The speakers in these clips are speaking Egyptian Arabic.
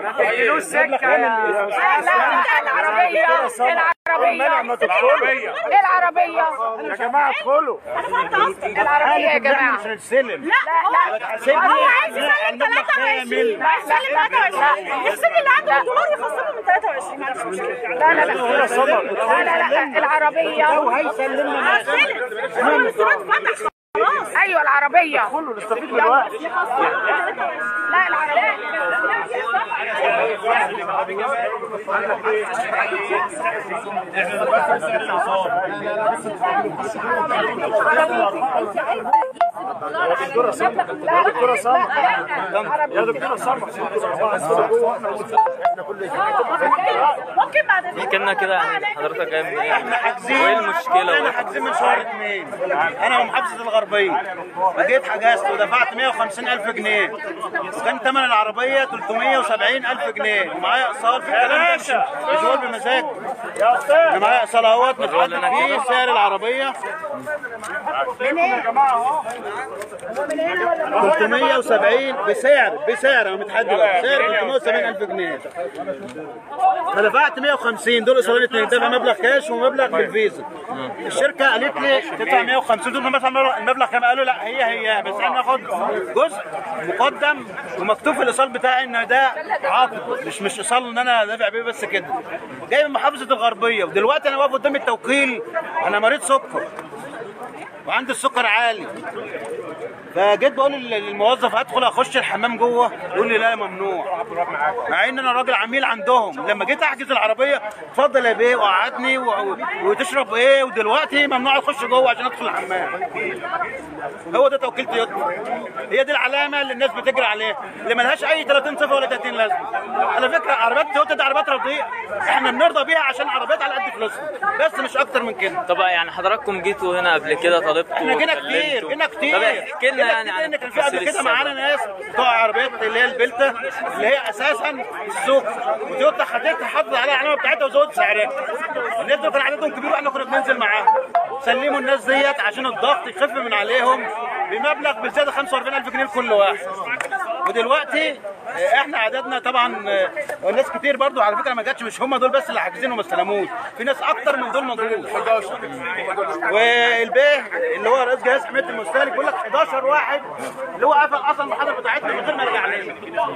اديله سكه لا لا العربيه العربيه العربية العربيه يا جماعة ادخلوا العربيه يا جماعه مش هنستلم لا لا هو عايز يسلم 23 عايز يسلم 23 يحسب لي اللي عنده دولار يخصمه من 23 معلش مشكله لا لا لا لا لا لا العربيه هيسلمنا هو الاستيراد فتح خلاص ايوه العربيه كله نستفيد من الوقت لا العربيه دكتورة سمر دكتورة سمر يا دكتورة سمر ممكن بعد احكي لنا كده عن حضرتك جاي منين احنا حاجزين وايه المشكله احنا حاجزين من شهر اثنين انا ومحافظه الغربيه وجيت حجزت ودفعت 150 الف جنيه وكان ثمن العربيه 370 الف جنيه ومعايا اقساط في الكلام ده مش مش هو بمزاج انا معايا اقساط اهوت متحدد فيه سعر العربيه 370 بسعر بسعر انا متحدد سعر 370 الف جنيه فدفعت 150 دول اصرار الاثنين دفع مبلغ كاش ومبلغ بالفيزا الشركه قالت لي تدفع 150 دول مثلا المبلغ كام قالوا لا هي هي بس احنا ناخد جزء مقدم ومكتوب في الايصال بتاعي ان ده عقد مش مش ايصال ان انا دافع بيه بس كده جاي من محافظه الغربيه ودلوقتي انا واقف قدام التوكيل انا مريض سكر وعندي السكر عالي فجيت بقول لل- للموظف ادخل اخش الحمام جوه يقول لي لا ممنوع مع ان انا راجل عميل عندهم لما جيت احجز العربيه اتفضل يا بيه وقعدني و... وتشرب ايه ودلوقتي ممنوع اخش جوه عشان ادخل الحمام هو ده توكيل تويوتا هي دي العلامه اللي الناس بتجري عليها اللي ملهاش اي 30 صفه ولا 30 لازمه على فكره عربيات تويوتا دي عربيات رديئه احنا بنرضى بيها عشان عربيات على قد فلوسها بس مش اكتر من كده طب يعني حضراتكم جيتوا هنا قبل كده طالبتوا احنا جينا واتكلمتوا. كتير جينا كتير طب احكي لنا جينا يعني كتير عن ان كان في قبل التفاصيل كده معانا السابقة. ناس بتوع عربيات اللي هي البلتا اللي هي اساسا السوق وتويوتا خدتها حافظت على العلامه بتاعتها وزودت سعرها الناس دول كان عددهم كبير واحنا كنا بننزل معاهم سلموا الناس ديت عشان الضغط يخف من عليهم بمبلغ بزياده 45000 جنيه لكل واحد ودلوقتي آه، احنا عددنا طبعا آه، ناس كتير برضو على فكره ما جاتش مش هم دول بس اللي حاجزين وما استلموش في ناس اكتر من دول موجود 11 والبيه اللي هو رئيس جهاز حمايه المستهلك بيقول لك 11 واحد اللي هو قفل اصلا المحاضره بتاعتنا من غير ما يرجع لنا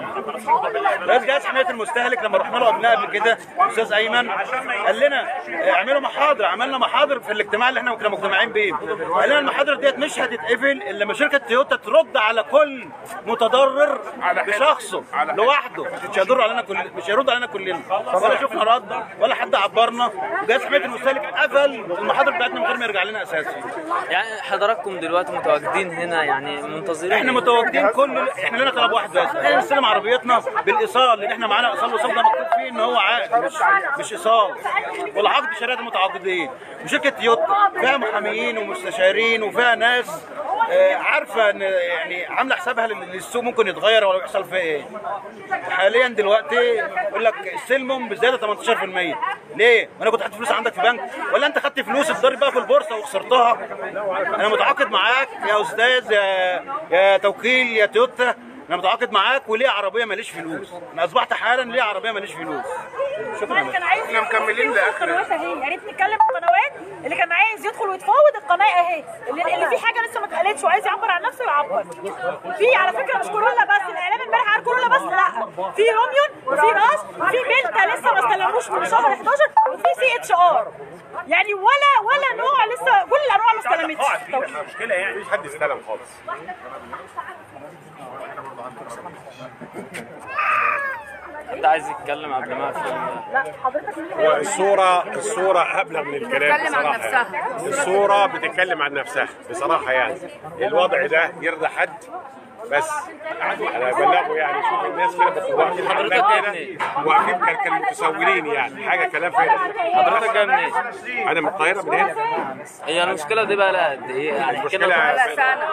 رئيس جهاز حمايه المستهلك لما رحنا له قبلها قبل كده استاذ ايمن قال لنا آه، اعملوا محاضر عملنا محاضر في الاجتماع اللي احنا كنا مجتمعين بيه قال لنا المحاضر ديت مش هتتقفل الا لما شركه تويوتا ترد على كل متضرر بشخصه لوحده مش هيضر علينا كل مش هيرد علينا كلنا ولا شفنا رد ولا حد عبرنا وجهاز حمايه المستهلك قفل المحاضر بتاعتنا من غير ما يرجع لنا اساسا يعني حضراتكم دلوقتي متواجدين هنا يعني منتظرين احنا متواجدين كل احنا لنا طلب واحد بس احنا نستلم عربيتنا بالايصال لان احنا معانا ايصال والايصال ده مكتوب فيه ان هو عقد مش مش ايصال والعقد شهاده المتعاقدين وشركه تويوتا فيها محاميين ومستشارين وفيها ناس آه، عارفه ان يعني عامله حسابها لل- للسوق ممكن يتغير ولا يحصل فيه ايه حاليا دلوقتي يقول لك استلمهم بزياده 18% ليه؟ ما انا كنت حاطط فلوس عندك في بنك ولا انت خدت فلوس اتضرب بقى في البورصه وخسرتها انا متعاقد معاك يا استاذ يا يا توكيل يا تويوتا انا متعاقد معاك وليه عربيه ماليش فلوس انا اصبحت حالا ليه عربيه ماليش فلوس شكرا يا باشا. كان عايز احنا مكملين لاخر القنوات اهي يا ريت نتكلم في القنوات اللي كان عايز يدخل ويتفاوض القناه اهي اللي, اللي في حاجه لسه ما اتقالتش وعايز يعبر عن نفسه يعبر في على فكره مش كورولا بس الاعلام امبارح عن كورولا بس لا في روميون وفي راس وفي بيلتا لسه ما استلموش من شهر 11 وفي سي اتش ار يعني ولا ولا نوع لسه كل الانواع ما استلمتش مشكله يعني مفيش حد استلم خالص حد عايز يتكلم قبل ما اقفل هو الصورة الصورة أبلغ من الكلام بتتكلم عن بصراحة نفسها. يعني. الصورة بتتكلم عن نفسها بصراحة يعني الوضع ده يرضى حد بس انا بلغه يعني شوف الناس كده بس واقفين حضرتك حمام جاي كده واقفين كال- كالمتسولين يعني حاجه كلام فارغ حضرتك جاي منين؟ انا من القاهره من هنا هي المشكله دي بقى لها قد ايه؟ يعني احكي المشكله لنا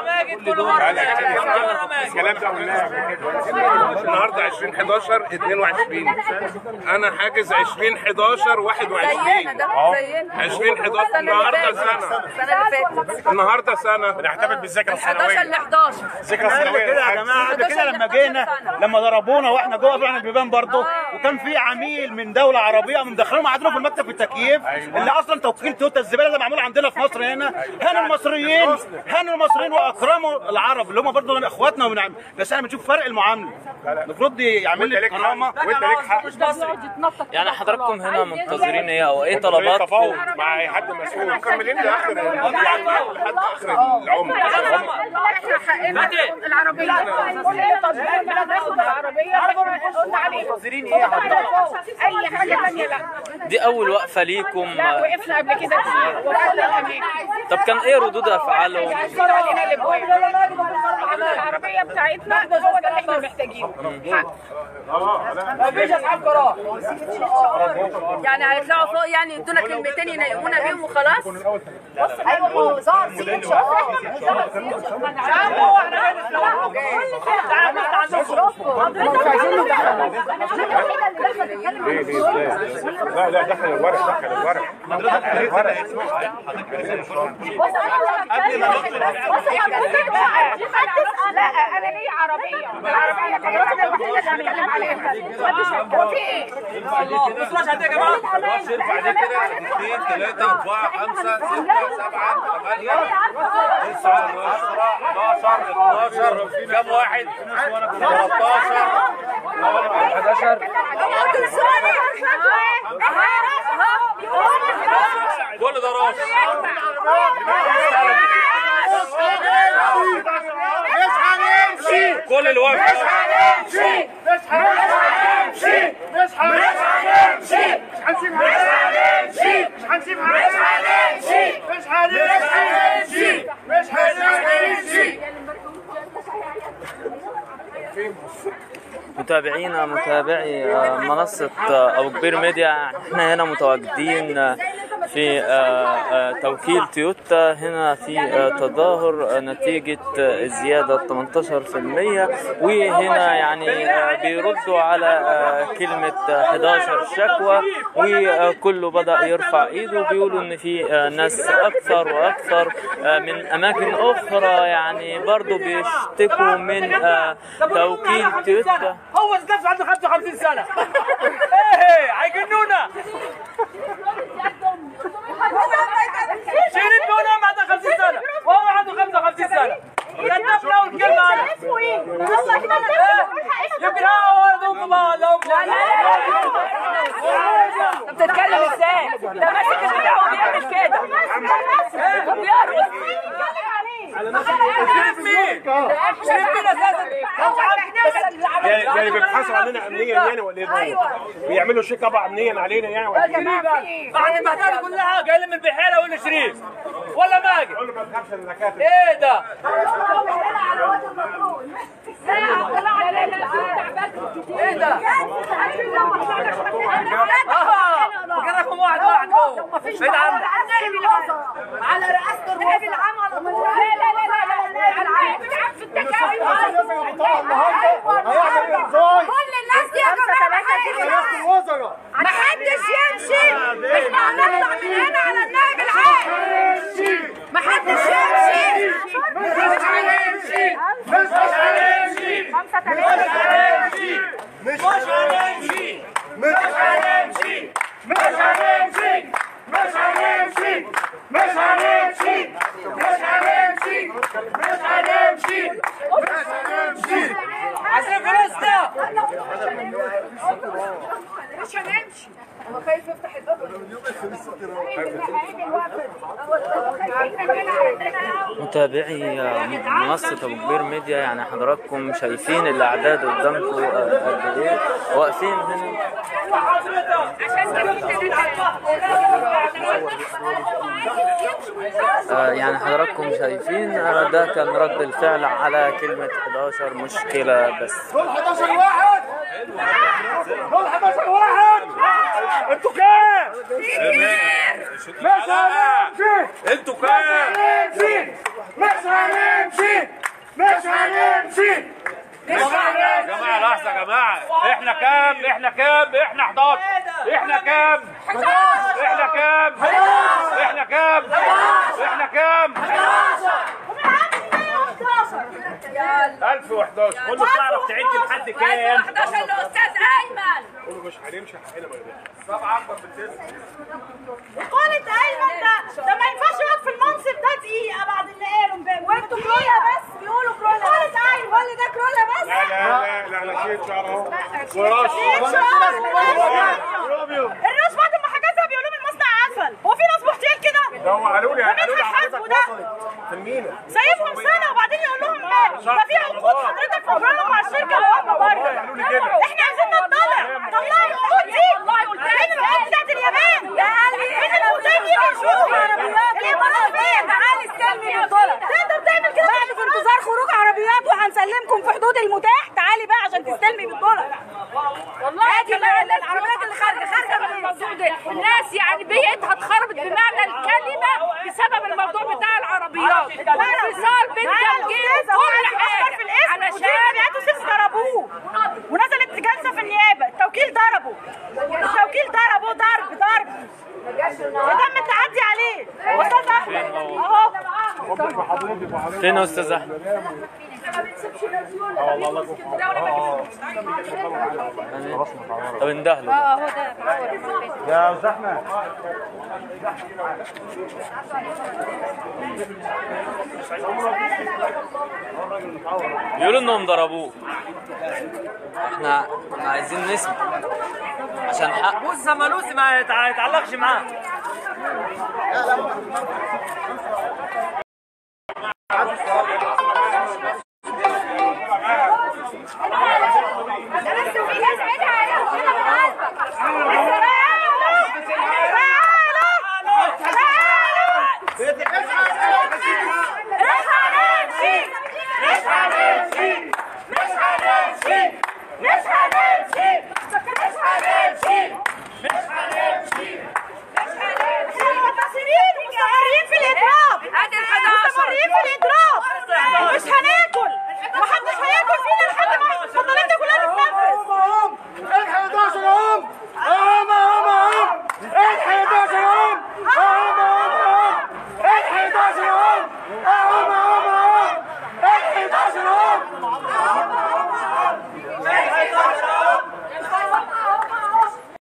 الكلام ده قلناه قبل كده النهارده 20 11 22 انا حاجز 20 11 21 ده زينا 20 11 النهارده سنه السنه اللي فاتت النهارده سنه بنحتفل بالذكرى 11 السنويه ل 11 الذكرى السنويه كده يا جماعه قبل كده لما جينا لما ضربونا واحنا جوه طلعنا البيبان برضه وكان في عميل من دوله عربيه مدخلهم قعدنا في المكتب في التكييف اللي اصلا توكيل تويوتا الزباله ده معمول عندنا في مصر هنا هانوا المصريين هانوا المصريين واكرموا العرب اللي هم برضه من اخواتنا ومن بس احنا بنشوف فرق المعامله المفروض يعمل لي كرامه وانت ليك حق يعني حضراتكم هنا منتظرين ايه او ايه ليه طلباتكم تفاوض مع اي حد مسؤول مكملين لاخر يعني لحد اخر العمر احنا حقنا العربيه كل تطبيق بناخد العربيه قلنا عليه منتظرين ايه اي حاجه ثانيه لا دي اول وقفه ليكم لا وقفنا قبل كده كتير وكل الاماكن طب كان ايه ردود افعالهم عايزين علينا الابواب العربيه بتاعتنا هو ده اللي احنا محتاجينه يعني هيطلعوا فوق يعني يدونا كلمتين ينيمونا بيهم وخلاص ليه ليه ازاي؟ لا لا دخل الورق دخل الورق لا انا ليا عربيه العربيه حضرتك الوحيده اللي بتكلم عليها محدش هو في ايه؟ ارفع دي كده 2 3 4 5 6 7 8 9 10 11 12 كم واحد؟ 13 كل ده راس كل اللي واقف متابعينا متابعي آه، منصة آه، أبو كبير ميديا احنا هنا متواجدين آه، في آه، آه، توكيل تويوتا هنا في آه، تظاهر آه، نتيجة آه، زيادة 18% وهنا يعني آه، بيردوا على آه، كلمة آه، 11 شكوى وكله بدأ يرفع ايده بيقولوا ان في آه، ناس اكثر واكثر آه، من اماكن اخرى يعني برضو بيشتكوا من آه، توكيل تويوتا هو نفسه عنده 55 سنه ايه هيجنونا شيرين بيقول ما عنده 50 سنه وهو عنده 55 سنه كذبنا والكلمه انا اسمه ايه؟ الله كده يمكن هو ذوق ما لو انت بتتكلم ازاي؟ ده ماسك البتاع وبيعمل كده وبيرقص شيرين مين؟ شيرين مين اساسا؟ يعني يعني بيبحثوا عننا امنيا يعني ولا ايه دول؟ بيعملوا شيك اب امنيا علينا يعني ولا ايه؟ بعد البهدله كلها جاي لي من البحيره ولا شريف ولا ماجد قول له ما تخافش الدكاتره ايه ده؟ ايه ده؟ اه فكر رقم واحد واحد جوه بعيد عنك على رئاسة النائب العام على طول لا لا لا لا لا النائب العام في التكاتك كل الناس دي يا جماعة ما حدش يمشي احنا هنطلع من هنا على النائب العام ما حدش يمشي مش هنمشي مش هنمشي خمسة ثلاثة عايزين فلوسنا مش هنمشي هو خايف يفتح الباب متابعي آه، منصة أبو كبير ميديا يعني حضراتكم شايفين الأعداد قدامكم آه، قد إيه واقفين هنا آه، يعني حضراتكم شايفين آه، ده كان رد الفعل على كلمة 11 مشكلة بس دول 11 واحد دول 11 واحد انتوا كام؟ مش هنمشي انتوا كام؟ هنمشي مش هنمشي مش هنمشي يا جماعه لحظه يا جماعه احنا كام؟ احنا كام؟ احنا 11 احنا كام؟ احنا كام؟ احنا كام؟ احنا كام؟ 1011 كله تعرف تعد لحد كام 11 الاستاذ ايمن كله مش هنمشي حقنا ما قالت ايمن ده ده ما ينفعش يقعد في المنصب ده دقيقه بعد اللي قاله امبارح وانتوا كرولا بس بيقولوا كرولا قالت ايمن كل ده كرولا بس لا لا لا لا لا شيء شعر اهو ورش الناس بعد ما حجزها بيقولوا من المصنع قفل هو في ناس محتيال كده ده هو قالوا لي ده قالوا لي مين حضرتك هيحاسبه ده وصلت في المينا سايبهم سنه وبعدين يقول لهم مال ده في عقود حضرتك مبرمه مع الشركه اللي واقفه بره قالوا لي كده. احنا عايزين نطلع طلعوا العقود دي فين العقود بتاعت اليابان ده قال لي فين المدير يجي يشوف الامارات فين تعالي استلمي بالدولار تقدر تعمل كده بعد في انتظار خروج عربيات وهنسلمكم في حدود المتاح تعالي بقى عشان تستلمي بالدولار والله ادي العربيات اللي خارجه خارجه من الموضوع ده الناس يعني بيئتها اتخربت بمعنى الكلمه بسبب الموضوع بتاع العربيات انفصال بالتوجيه كل حاجه علشان مبيعاته ست ضربوه ونزلت جلسه في النيابه التوكيل ضربه التوكيل ضربه ضرب ضرب وتم التعدي عليه استاذ احمد اهو فين يا استاذ احمد؟ طب اندهله يا استاذ احمد بيقولوا انهم ضربوه احنا احنا عايزين نسمع عشان حق بص مانوسي ما يتع- يتعلقش معاه